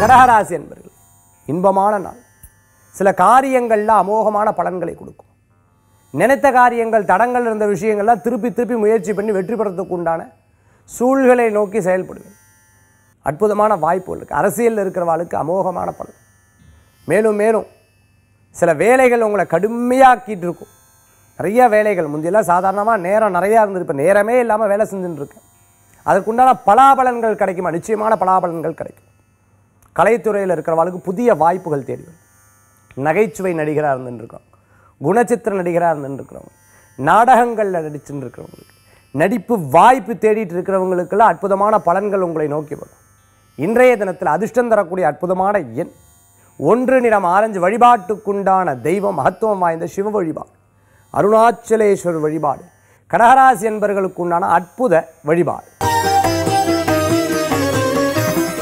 கடகராசி என்பர்கள் இன்பமான நாள் சில காரியங்களில் அமோகமான பலன்களை கொடுக்கும் நினைத்த காரியங்கள் தடங்கள் இருந்த விஷயங்கள்லாம் திருப்பி திருப்பி முயற்சி பண்ணி வெற்றி பெறத்துக்கு உண்டான சூழ்களை நோக்கி செயல்படுவேன் அற்புதமான வாய்ப்புகள் இருக்குது அரசியலில் இருக்கிறவாளுக்கு அமோகமான பலன் மேலும் மேலும் சில வேலைகள் உங்களை கடுமையாக்கிட்டு இருக்கும் நிறைய வேலைகள் முந்தியெல்லாம் சாதாரணமாக நேரம் நிறையா இருந்தது இப்போ நேரமே இல்லாமல் வேலை செஞ்சுட்டு இருக்கேன் அதற்குண்டான பலாபலன்கள் கிடைக்குமா நிச்சயமான பலாபலன்கள் கிடைக்கும் கலைத்துறையில் இருக்கிறவங்களுக்கு புதிய வாய்ப்புகள் தேடி வரும் நகைச்சுவை நடிகராக இருந்துருக்கோம் குணச்சித்திர நடிகராக இருந்துருக்கிறவங்க நாடகங்களில் நடிச்சுட்டு இருக்கிறவங்களுக்கு நடிப்பு வாய்ப்பு தேடிட்டு இருக்கிறவங்களுக்கெல்லாம் அற்புதமான பலன்கள் உங்களை நோக்கி வரும் இன்றைய தினத்தில் அதிர்ஷ்டம் தரக்கூடிய அற்புதமான எண் ஒன்று நிறம் ஆரஞ்சு வழிபாட்டுக்குண்டான தெய்வம் மகத்துவம் வாய்ந்த சிவ வழிபாடு அருணாச்சலேஸ்வரர் வழிபாடு கடகராசி என்பவர்களுக்கு உண்டான அற்புத வழிபாடு